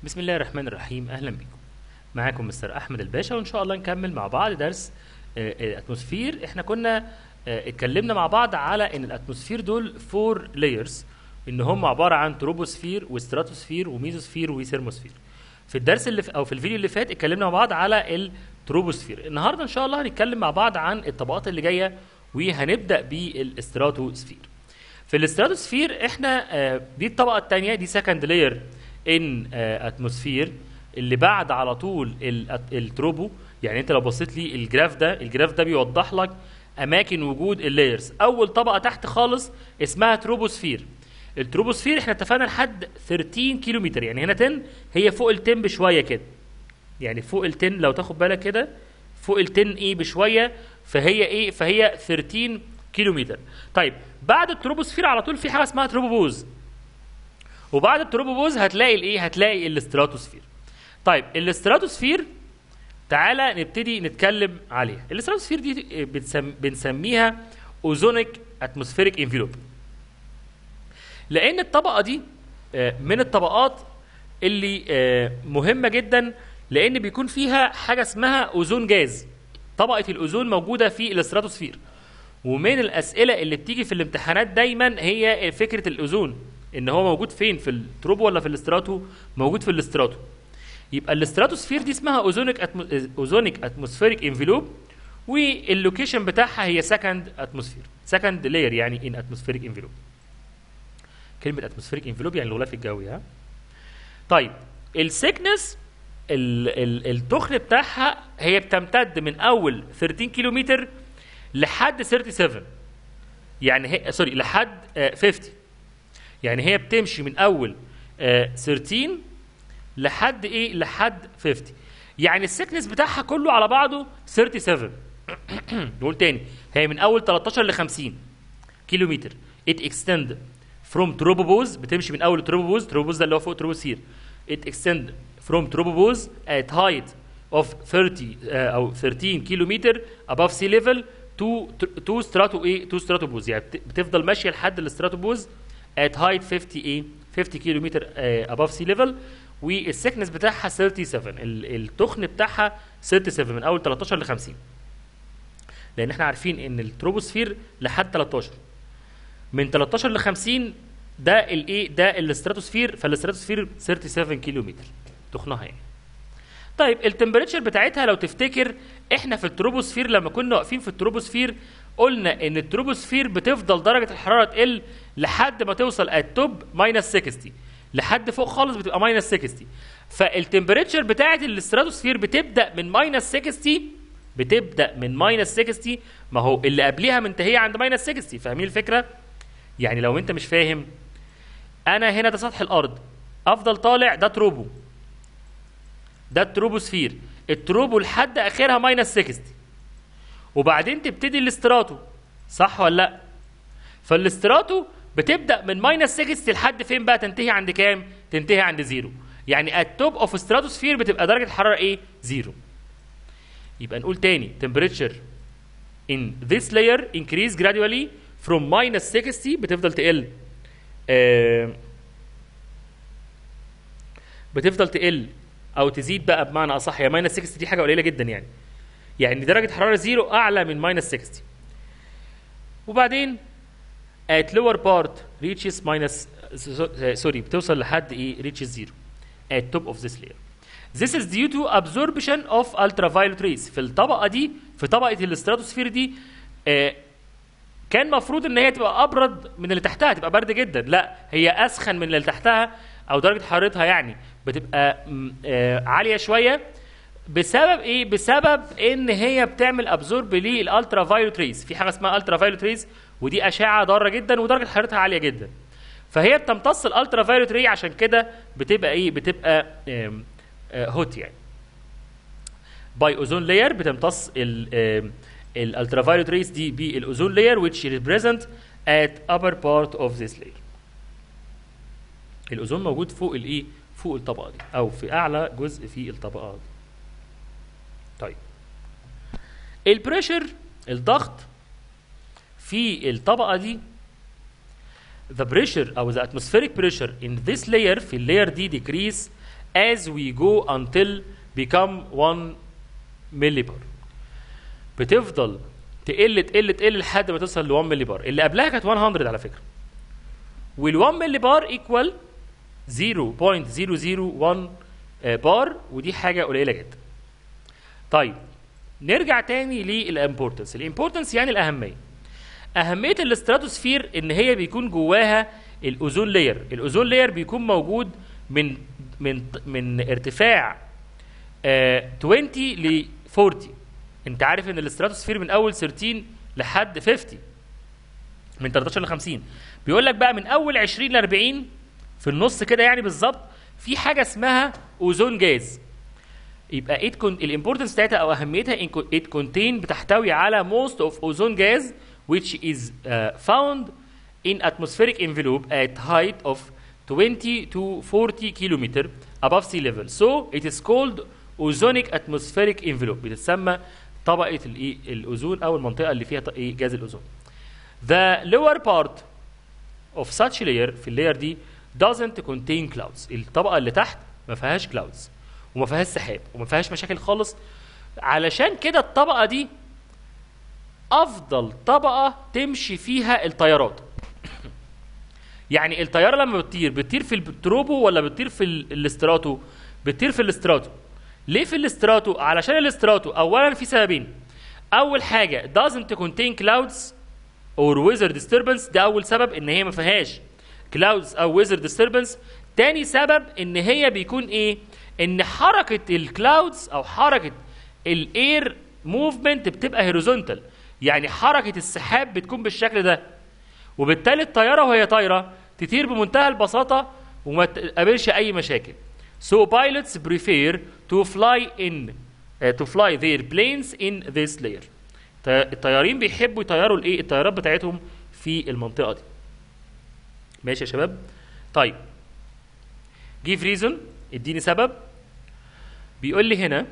بسم الله الرحمن الرحيم اهلا بكم معاكم مستر احمد الباشا وان شاء الله نكمل مع بعض درس آه، آه، الاتموسفير احنا كنا آه، اتكلمنا مع بعض على ان الاتموسفير دول فور لايرز ان هم عباره عن تروبوسفير وستراتوسفير وميزوسفير وثيرموسفير في الدرس اللي في او في الفيديو اللي فات اتكلمنا مع بعض على التروبوسفير النهارده ان شاء الله هنتكلم مع بعض عن الطبقات اللي جايه وهنبدا بالستراتوسفير في الاستراتوسفير احنا آه، دي الطبقه الثانيه دي سكند لاير ان اتموسفير اللي بعد على طول ال- التروبو يعني انت لو بصيت لي الجراف ده الجراف ده بيوضح لك اماكن وجود اللايرز اول طبقه تحت خالص اسمها تروبوسفير التروبوسفير احنا اتفقنا لحد 13 كيلومتر يعني هنا 10 هي فوق ال 10 بشويه كده يعني فوق ال 10 لو تاخد بالك كده فوق ال 10 ايه بشويه فهي ايه فهي 13 كيلومتر طيب بعد التروبوسفير على طول في حاجه اسمها تروبوبوز وبعد التروبوبوز هتلاقي الايه هتلاقي الاستراتوسفير طيب الاستراتوسفير تعالى نبتدي نتكلم عليها الاستراتوسفير دي بنسم بنسميها اوزونيك اتموسفيريك انفلوب لان الطبقه دي آه، من الطبقات اللي آه، مهمه جدا لان بيكون فيها حاجه اسمها اوزون جاز طبقه الاوزون موجوده في الاستراتوسفير ومن الاسئله اللي بتيجي في الامتحانات دايما هي فكره الاوزون ان هو موجود فين في التروبو ولا في الاستراتو موجود في الاستراتو يبقى الاستراتوسفير دي اسمها اوزونيك أتمو... اوزونيك اتموسفيريك انفلوب واللوكيشن بتاعها هي سكند اتموسفير سكند لاير يعني ان اتموسفيريك انفلوب كلمه اتموسفيريك انفلوب يعني الغلاف الجوي ها طيب السيكنس ال... ال... التخن بتاعها هي بتمتد من اول 13 كيلومتر لحد 37 يعني هي سوري لحد آه، 50 يعني هي بتمشي من اول آه، 13 لحد ايه لحد 50 يعني السكنس بتاعها كله على بعضه 37 نقول تاني هي من اول 13 ل 50 كيلو متر it extend from تروبوبوز بتمشي من اول تروبوبوز تروبوبوز ده اللي هو فوق تروبوسفير it extend from تروبوبوز at height of 30 آه، او 13 كيلو متر above sea level to to strato ايه to stratobos يعني بت- بتفضل ماشيه لحد الاستراتوبوز at height 50 ايه 50 كيلو متر آه، above sea level والسكنس بتاعها 37 ال- التخن بتاعها 37 من اول 13 ل 50 لان احنا عارفين ان التروبوسفير لحد 13 من 13 ل 50 ده الايه ده الاستراتوسفير فالاستراتوسفير 37 كيلو متر تخنها يعني طيب التمبريتشر بتاعتها لو تفتكر احنا في التروبوسفير لما كنا واقفين في التروبوسفير قلنا ان التروبوسفير بتفضل درجه الحراره تقل لحد ما توصل التوب ماينس 60 لحد فوق خالص بتبقى ماينس 60 فالتمبريتشر بتاعت الاستراتوسفير بتبدا من ماينس 60 بتبدا من ماينس 60 ما هو اللي قبلها منتهيه عند ماينس 60 فاهمين الفكره؟ يعني لو انت مش فاهم انا هنا ده سطح الارض افضل طالع ده تروبو ده التروبوسفير التروبو لحد اخرها ماينس 60 وبعدين تبتدي الاستراتو صح ولا لا فالاستراتو بتبدا من ماينس 60 لحد فين بقى تنتهي عند كام تنتهي عند زيرو يعني التوب اوف ستراتوسفير بتبقى درجه الحراره ايه زيرو يبقى نقول تاني temperature in this layer increase gradually from minus 60 بتفضل تقل آه، بتفضل تقل او تزيد بقى بمعنى اصح هي ماينس 60 دي حاجه قليله جدا يعني يعني درجه حراره زيرو اعلى من ماينس 60 وبعدين at lower part reaches minus سوري بتوصل لحد ايه reaches zero at top of this layer This is due to absorption of ultraviolet rays في الطبقة دي في طبقة الاستراتوسفير دي آه كان مفروض ان هي تبقى ابرد من اللي تحتها تبقى برد جدا لا هي اسخن من اللي تحتها او درجة حرارتها يعني بتبقى م، آه عالية شوية بسبب ايه بسبب ان هي بتعمل ابزورب للالترا فايولت ريز في حاجه اسمها الترا فايولت ريز ودي اشعه ضاره جدا ودرجه حرارتها عاليه جدا فهي بتمتص الالترا فايولت ري عشان كده بتبقى ايه بتبقى آم، آه، هوت يعني باي اوزون لاير بتمتص الالترا فايولت ريز دي بالاوزون لاير which represent at upper part of this layer الاوزون موجود فوق الايه فوق الطبقه دي او في اعلى جزء في الطبقه دي طيب البريشر الضغط في الطبقه دي the pressure او the atmospheric pressure in this layer في اللاير دي decrease as we go until become 1 مليبار بتفضل تقل تقل تقل لحد ما توصل ل 1 ملي بار اللي قبلها كانت 100 على فكره وال 1 ملي بار ايكوال 0.001 آه، بار ودي حاجه قليله جدا طيب نرجع تاني للامبورتنس الامبورتنس يعني الاهميه اهميه الاستراتوسفير ان هي بيكون جواها الاوزون لاير الاوزون لاير بيكون موجود من من من ارتفاع آه 20 ل 40 انت عارف ان الاستراتوسفير من اول 13 لحد 50 من 13 ل 50 بيقول لك بقى من اول 20 ل 40 في النص كده يعني بالظبط في حاجه اسمها اوزون جاز يبقى it con... الامبورتنس بتاعتها او اهميتها in co- it contain بتحتوي على most of ozone gas which is uh, found in atmospheric envelope at height of 20 to 40 kilometer above sea level so it is called ozonic atmospheric envelope بتتسمى طبقه الايه الاوزون او المنطقه اللي فيها ط- ايه جاز الاوزون the lower part of such layer في اللاير دي doesn't contain clouds الطبقه اللي تحت ما فيهاش clouds وما فيهاش سحاب وما فيهاش مشاكل خالص علشان كده الطبقه دي افضل طبقه تمشي فيها الطيارات يعني الطياره لما بتطير بتطير في التروبو ولا بتطير في ال- الاستراتو بتطير في الاستراتو ليه في الاستراتو علشان الاستراتو اولا في سببين اول حاجه doesn't contain clouds or weather disturbance ده اول سبب ان هي ما فيهاش clouds او weather disturbance تاني سبب ان هي بيكون ايه ان حركه الكلاودز او حركه الاير موفمنت بتبقى هوريزونتال يعني حركه السحاب بتكون بالشكل ده وبالتالي الطياره وهي طايره تطير بمنتهى البساطه وما تقابلش اي مشاكل so pilots prefer to fly in uh, to fly their planes in this layer الطي- الطيارين بيحبوا يطيروا الايه الطيارات بتاعتهم في المنطقه دي ماشي يا شباب طيب give reason اديني سبب بيقول لي هنا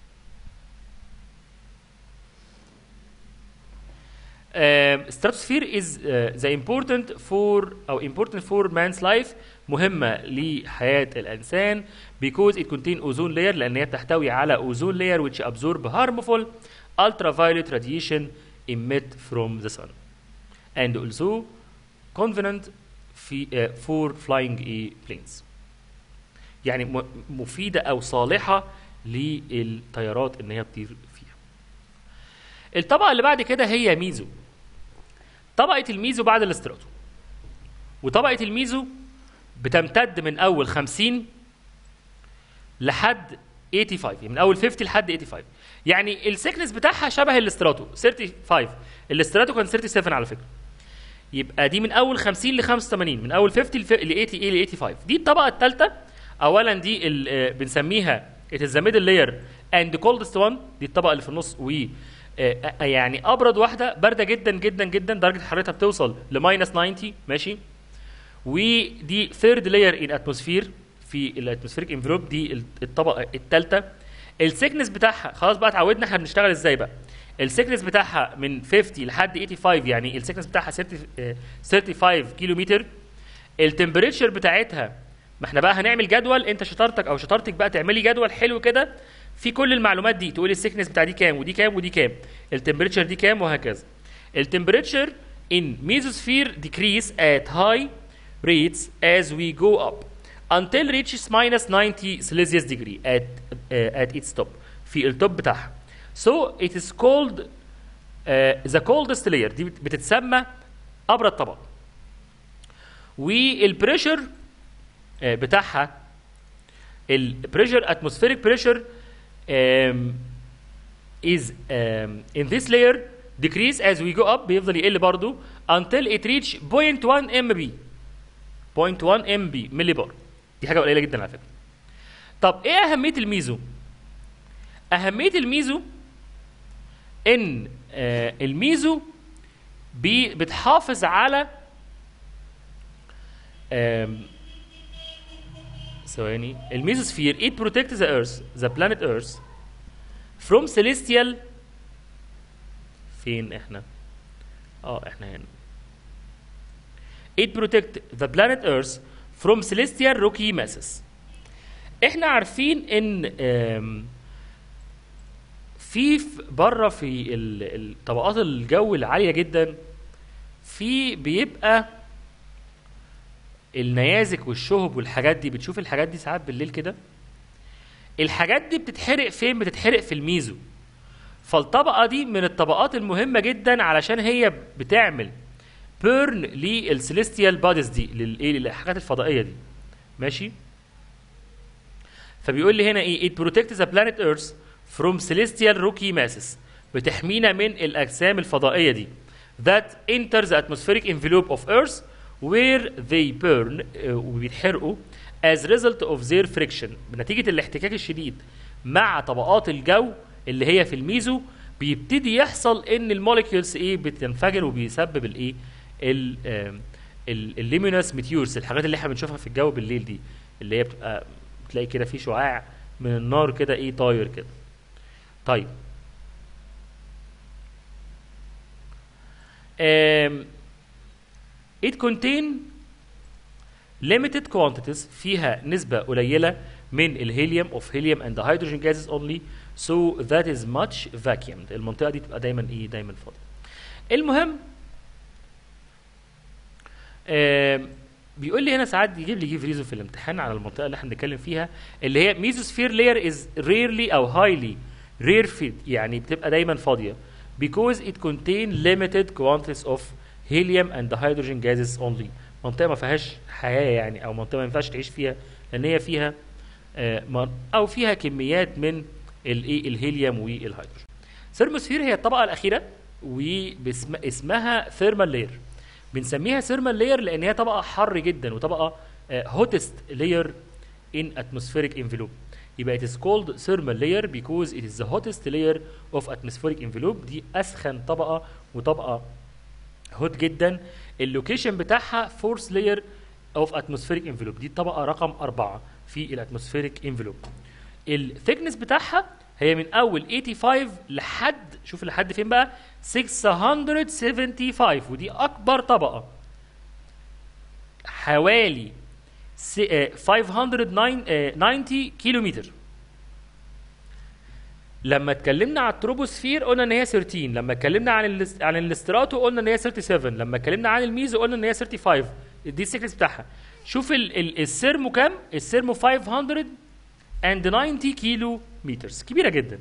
um, stratosphere is uh, the important for او important for man's life مهمة لحياة الإنسان because it contain ozone layer لأن هي بتحتوي على ozone layer which absorb harmful ultraviolet radiation emit from the sun and also convenient في uh, for flying a planes يعني م- مفيدة أو صالحة للطيارات إن هي تطير فيها الطبقة اللي بعد كده هي ميزو طبقة الميزو بعد الاستراتو وطبقة الميزو بتمتد من أول 50 لحد 85 يعني من أول 50 لحد 85 يعني السكنس بتاعها شبه الاستراتو 35 الاستراتو كان 37 على فكرة يبقى دي من اول 50 ل 85 من اول 50 ل 80 ل 85 دي الطبقه الثالثه اولا دي ال- آه، بنسميها it is the middle layer and the coldest one دي الطبقه اللي في النص و آه، آه، يعني ابرد واحده بارده جدا جدا جدا درجه حرارتها بتوصل لماينس 90 ماشي ودي ثيرد لاير ان اتموسفير في الاتموسفيريك انفلوب دي ال- الطبقه الثالثه السكنس بتاعها خلاص بقى اتعودنا احنا بنشتغل ازاي بقى السكنس بتاعها من 50 لحد 85 يعني السكنس بتاعها 30 آه، 35 كيلو متر التمبريتشر بتاعتها ما احنا بقى هنعمل جدول انت شطارتك او شطارتك بقى تعملي جدول حلو كده في كل المعلومات دي تقولي السكنس بتاع دي كام ودي كام ودي كام التمبريتشر دي كام وهكذا التمبريتشر in mesosphere decrease at high rates as we go up until reaches minus 90 Celsius degree at uh, at its top في التوب بتاعها so it is called uh, the coldest layer دي بت- بتتسمى ابرد طبقه والبريشر آه، بتاعها البريشر اتموسفيريك بريشر is um, in this layer decrease as we go up بيفضل يقل برضو until it reach 0.1 MB 0.1 MB ملي بار دي حاجه قليله جدا على فكره طب ايه اهميه الميزو اهميه الميزو ان آه الميزو بي بتحافظ على آم، ثواني الميزوسفير it protects the earth the planet earth from celestial فين احنا اه احنا هنا it protect the planet earth from celestial rocky masses احنا عارفين ان آم، في في- بره في ال- ال- طبقات الجو العاليه جدا في بيبقى النيازك والشهب والحاجات دي بتشوف الحاجات دي ساعات بالليل كده الحاجات دي بتتحرق فين بتتحرق في الميزو فالطبقه دي من الطبقات المهمه جدا علشان هي بتعمل بيرن للسيليستيال بوديز دي للايه للحاجات الفضائيه دي ماشي فبيقول لي هنا ايه it protects the planet earth from celestial rocky masses بتحمينا من الاجسام الفضائيه دي that enter the atmospheric envelope of earth where they burn آه، وبيتحرقوا as result of their friction بنتيجه الاحتكاك الشديد مع طبقات الجو اللي هي في الميزو بيبتدي يحصل ان الموليكيولز ايه بتنفجر وبيسبب الايه ال- آم، ال- الليمينوس ميتيورز الحاجات اللي احنا بنشوفها في الجو بالليل دي اللي هي بتبقى تلاقي كده في شعاع من النار كده ايه طاير كده طيب um, it contain limited quantities فيها نسبة قليلة من الهيليوم of helium and the hydrogen gases only so that is much vacuumed المنطقة دي تبقى دايما ايه دايما فاضية المهم آم، بيقول لي هنا ساعات يجيب لي جيف ريزون في الامتحان على المنطقه اللي احنا بنتكلم فيها اللي هي ميزوسفير لاير از ريرلي او هايلي رير فيت يعني بتبقى دايما فاضيه because it contain limited quantities of helium and hydrogen gases only منطقه ما فيهاش حياه يعني او منطقه ما ينفعش تعيش فيها لان هي فيها آه، من- او فيها كميات من الايه الهيليوم والهيدروجين ثيرموسفير هي الطبقه الاخيره واسمها ثيرمال لاير بنسميها ثيرمال لاير لان هي طبقه حر جدا وطبقه هوتست لاير in atmospheric envelope يبقى it is called thermal layer because it is the hottest layer of atmospheric envelope دي اسخن طبقه وطبقه هوت جدا اللوكيشن بتاعها فورس لاير اوف اتموسفيريك انفلوب دي الطبقه رقم أربعة في الاتموسفيريك انفلوب الثيكنس بتاعها هي من اول 85 لحد شوف لحد فين بقى 675 ودي اكبر طبقه حوالي س- آه، 590 كيلو متر لما اتكلمنا على التروبوسفير قلنا ان هي 13 لما اتكلمنا عن الاس- عن الاستراتو قلنا ان هي 37 لما اتكلمنا عن الميزو قلنا ان هي 35 دي السيكنس بتاعها شوف ال ال السيرمو كام السيرمو 590 كيلو مترز كبيره جدا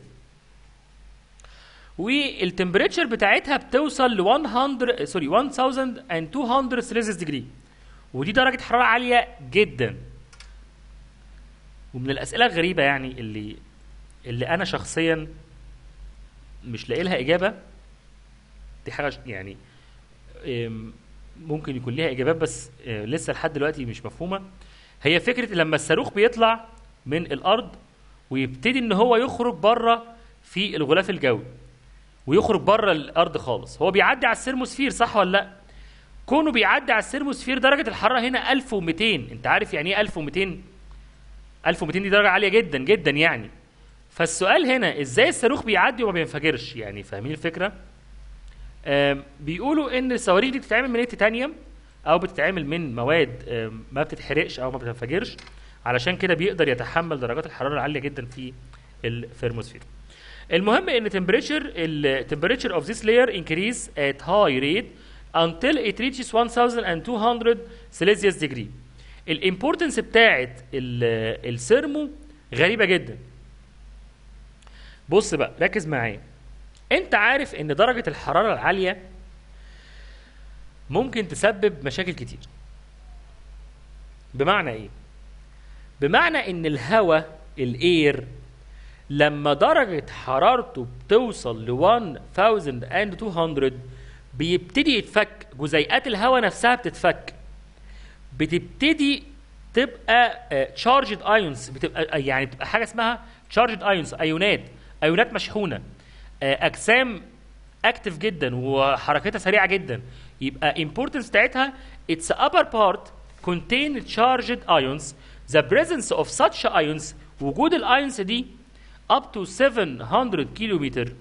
والتمبريتشر بتاعتها بتوصل ل 100 سوري 1200 سيلسيوس ديجري ودي درجه حراره عاليه جدا ومن الاسئله الغريبه يعني اللي اللي انا شخصيا مش لاقي لها اجابه دي حاجه ش- يعني أم، ممكن يكون ليها اجابات بس آه، لسه لحد دلوقتي مش مفهومه هي فكره لما الصاروخ بيطلع من الارض ويبتدي ان هو يخرج بره في الغلاف الجوي ويخرج بره الارض خالص هو بيعدي على السيرموسفير صح ولا لا كونه بيعدي على السيرموسفير درجه الحراره هنا 1200 انت عارف يعني ايه 1200 1200 دي درجه عاليه جدا جدا يعني فالسؤال هنا ازاي الصاروخ بيعدي وما بينفجرش يعني فاهمين الفكره آم، بيقولوا ان الصواريخ دي بتتعمل من التيتانيوم او بتتعمل من مواد آم، ما بتتحرقش او ما بتنفجرش علشان كده بيقدر يتحمل درجات الحراره العاليه جدا في الثيرموسفير المهم ان temperature ال temperature of this layer increase at high rate until it reaches 1200 Celsius degree الامبورتنس بتاعت ال- السيرمو غريبه جدا بص بقى ركز معايا انت عارف ان درجه الحراره العاليه ممكن تسبب مشاكل كتير بمعنى ايه بمعنى ان الهواء الاير لما درجة حرارته بتوصل ل 1200 بيبتدي يتفك جزيئات الهواء نفسها بتتفك بتبتدي تبقى تشارجد ايونز بتبقى يعني بتبقى حاجه اسمها تشارجد ايونز ايونات ايونات مشحونه آه، اجسام اكتف جدا وحركتها سريعه جدا يبقى importance بتاعتها its upper part contain charged ions the presence of such ions وجود الايونز دي up to 700 كيلومتر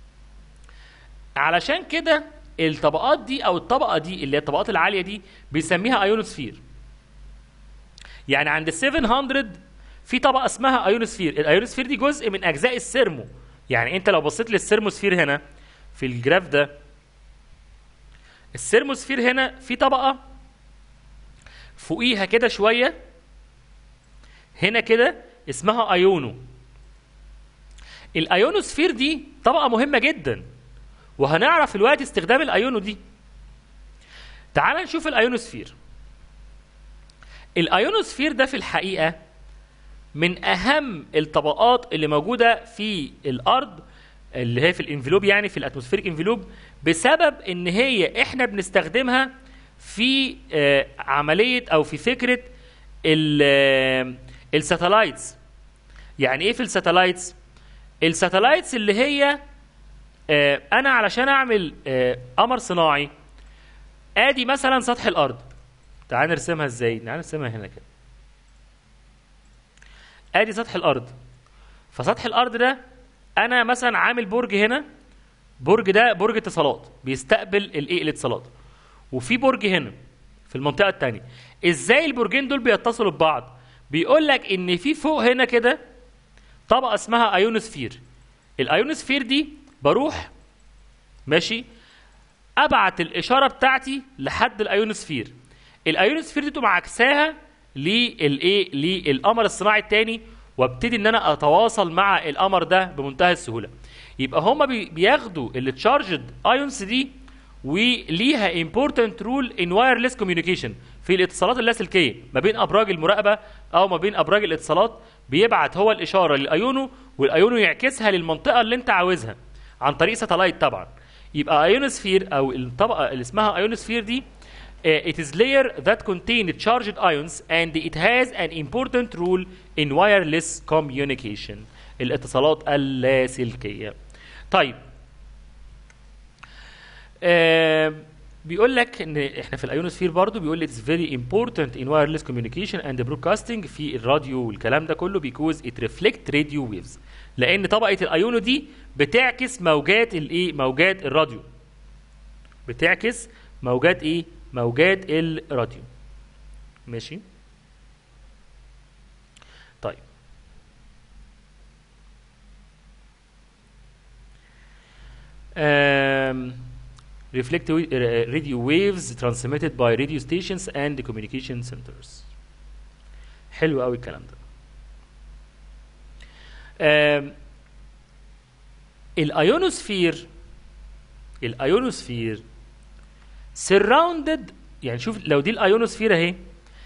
علشان كده الطبقات دي او الطبقه دي اللي هي الطبقات العاليه دي بيسميها ايونوسفير يعني عند 700 في طبقه اسمها ايونوسفير الايونوسفير دي جزء من اجزاء السيرمو يعني انت لو بصيت للسيرموسفير هنا في الجراف ده السيرموسفير هنا في طبقه فوقيها كده شويه هنا كده اسمها ايونو الايونوسفير دي طبقه مهمه جدا وهنعرف الوقت استخدام الايونو دي تعال نشوف الايونوسفير الايونوسفير ده في الحقيقه من اهم الطبقات اللي موجوده في الارض اللي هي في الانفلوب يعني في الاتموسفيريك انفلوب بسبب ان هي احنا بنستخدمها في آه، عمليه او في فكره الساتلايتس يعني ايه في الساتلايتس الساتلايتس اللي هي آه، انا علشان اعمل آه، قمر صناعي ادي مثلا سطح الارض تعال نرسمها ازاي تعال نرسمها هنا كده ادي سطح الارض فسطح الارض ده انا مثلا عامل برج هنا برج ده برج اتصالات بيستقبل الايه الاتصالات وفي برج هنا في المنطقه الثانيه ازاي البرجين دول بيتصلوا ببعض بيقول لك ان في فوق هنا كده طبقه اسمها ايونوسفير الايونوسفير دي بروح ماشي ابعت الاشاره بتاعتي لحد الايونوسفير الايونوسفير دي تقوم عكساها للايه للقمر الصناعي الثاني وابتدي ان انا اتواصل مع القمر ده بمنتهى السهوله يبقى هما بي- بياخدوا التشارجد ايونز دي وليها امبورتنت رول ان وايرلس كوميونيكيشن في الاتصالات اللاسلكيه ما بين ابراج المراقبه او ما بين ابراج الاتصالات بيبعت هو الاشاره للايونو والايونو يعكسها للمنطقه اللي انت عاوزها عن طريق ساتلايت طبعا يبقى ايونوسفير او الطبقه اللي اسمها ايونوسفير دي Uh, it is layer that contain charged ions and it has an important role in wireless communication الاتصالات اللاسلكية طيب آه بيقول لك ان احنا في الايونوسفير برضو بيقول لك it's very important in wireless communication and broadcasting في الراديو والكلام ده كله because it reflect radio waves لان طبقة الايونو دي بتعكس موجات الايه موجات الراديو بتعكس موجات ايه موجات الراديو ماشي طيب um, reflect wa- uh, radio waves transmitted by radio stations and communication centers حلو قوي الكلام ده um, الايونوسفير الايونوسفير surrounded يعني شوف لو دي الايونوسفير اهي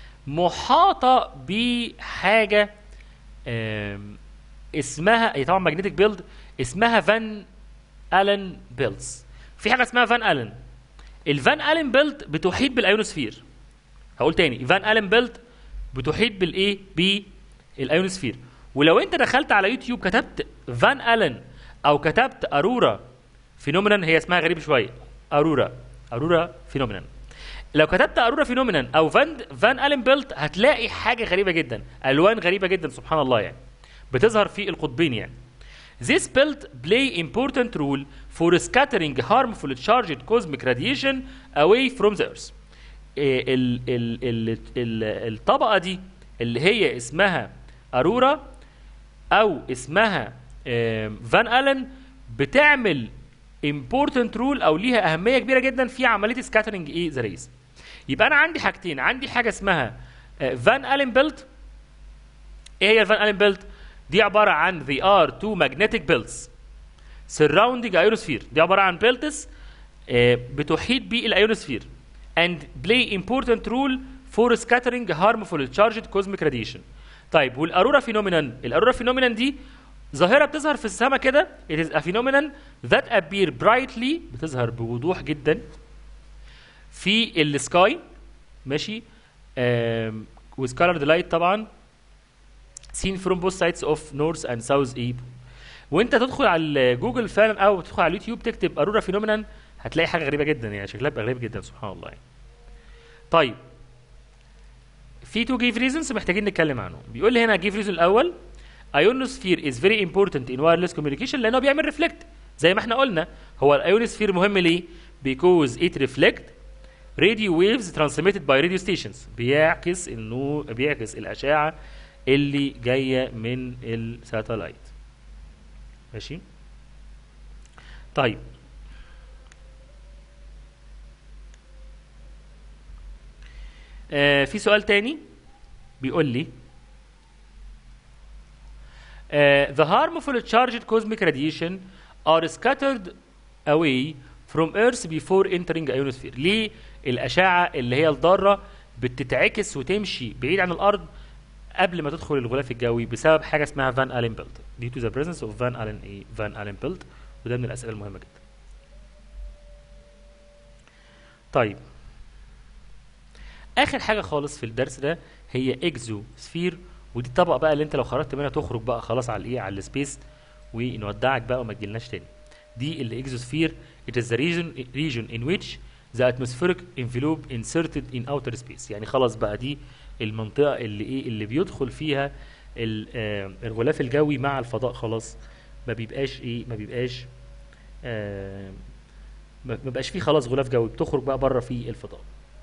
محاطه بحاجه آم، اسمها هي طبعا ماجنتيك بيلد اسمها فان الن بيلدز في حاجه اسمها فان الن الفان الن بيلد بتحيط بالايونوسفير هقول تاني فان الن بيلد بتحيط بالايه بالايونوسفير ولو انت دخلت على يوتيوب كتبت فان الن او كتبت ارورا فينومينان هي اسمها غريب شويه ارورا ارورا فينومينان لو كتبت ارورا فينومينان او فان فان الن بيلت هتلاقي حاجه غريبه جدا الوان غريبه جدا سبحان الله يعني بتظهر في القطبين يعني This belt play important role for scattering harmful charged cosmic radiation away from the earth. إيه ال ال ال ال الطبقة دي اللي هي اسمها أرورا أو اسمها آم، فان ألن بتعمل important role أو ليها أهمية كبيرة جدا في عملية scattering إيه ذا ريز. يبقى أنا عندي حاجتين عندي حاجة اسمها فان ألن بيلت ايه هي الفان الين بيلت دي عباره عن they are two magnetic belts surrounding ionosphere دي عباره عن بيلتس بتحيط بالايونوسفير and play important role for scattering harmful charged cosmic radiation طيب والارورا فينومينان الارورا فينومينان دي ظاهره بتظهر في السماء كده it is a phenomenon that appear brightly بتظهر بوضوح جدا في السكاي ماشي um, with colored light طبعا seen from both sides of north and south ايه وانت تدخل على جوجل فعلا او تدخل على اليوتيوب تكتب ارورا فينومينان هتلاقي حاجه غريبه جدا يعني شكلها بيبقى غريب جدا سبحان الله يعني. طيب في تو جيف ريزونز محتاجين نتكلم عنهم بيقول لي هنا جيف ريزون الاول ايونوسفير از فيري امبورتنت ان وايرلس كوميونيكيشن لانه بيعمل ريفلكت زي ما احنا قلنا هو الايونوسفير مهم ليه؟ because it reflect radio waves transmitted by radio stations بيعكس النور بيعكس الاشعه اللي جايه من الساتلايت ماشي طيب آه في سؤال تاني بيقول لي آه the harmful charged cosmic radiation are scattered away from Earth before entering ionosphere ليه الأشعة اللي هي الضارة بتتعكس وتمشي بعيد عن الأرض قبل ما تدخل الغلاف الجوي بسبب حاجة اسمها فان ألين بيلت due to the presence of فان ألين ايه فان ألين بيلت وده من الأسئلة المهمة جدا طيب اخر حاجه خالص في الدرس ده هي اكزو سفير ودي الطبقه بقى اللي انت لو خرجت منها تخرج بقى خلاص على الايه على السبيس ونودعك بقى وما تجيلناش تاني دي الاكزوسفير it is the region region in which the atmospheric envelope inserted in outer space يعني خلاص بقى دي المنطقه اللي ايه اللي بيدخل فيها ال- آه، الغلاف الجوي مع الفضاء خلاص ما بيبقاش ايه ما بيبقاش آه، ما ما بقاش فيه خلاص غلاف جوي بتخرج بقى بره في الفضاء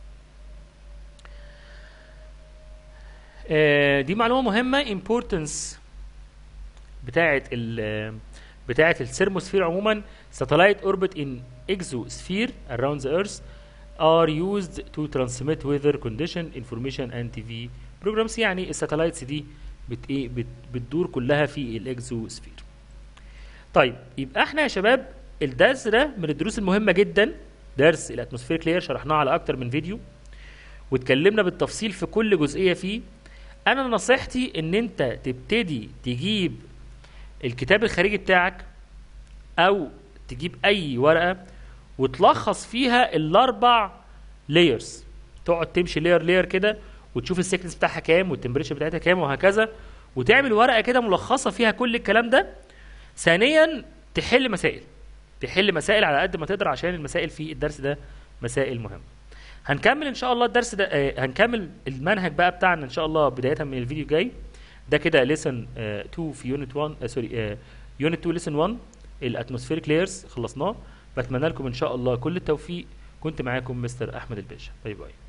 آه، دي معلومه مهمه importance بتاعه ال بتاعه الثيرموسفير عموما satellite orbit in exosphere around the earth are used to transmit weather condition information and TV programs يعني الساتلايتس دي بت ايه بت بتدور كلها في الاكزوسفير طيب يبقى احنا يا شباب الدرس ده من الدروس المهمه جدا درس الاتموسفير كلير شرحناه على اكتر من فيديو واتكلمنا بالتفصيل في كل جزئيه فيه انا نصيحتي ان انت تبتدي تجيب الكتاب الخارجي بتاعك او تجيب اي ورقه وتلخص فيها الاربع لايرز تقعد تمشي لاير لاير كده وتشوف السكنس بتاعها كام والتمبريتشر بتاعتها كام وهكذا وتعمل ورقه كده ملخصه فيها كل الكلام ده ثانيا تحل مسائل تحل مسائل على قد ما تقدر عشان المسائل في الدرس ده مسائل مهمه هنكمل ان شاء الله الدرس ده آه هنكمل المنهج بقى بتاعنا ان شاء الله بدايه من الفيديو الجاي ده كده ليسن 2 في يونت 1 آه سوري يونت 2 ليسن 1 الاتموسفيريك لايرز خلصناه بتمنى لكم ان شاء الله كل التوفيق كنت معاكم مستر احمد الباشا باي باي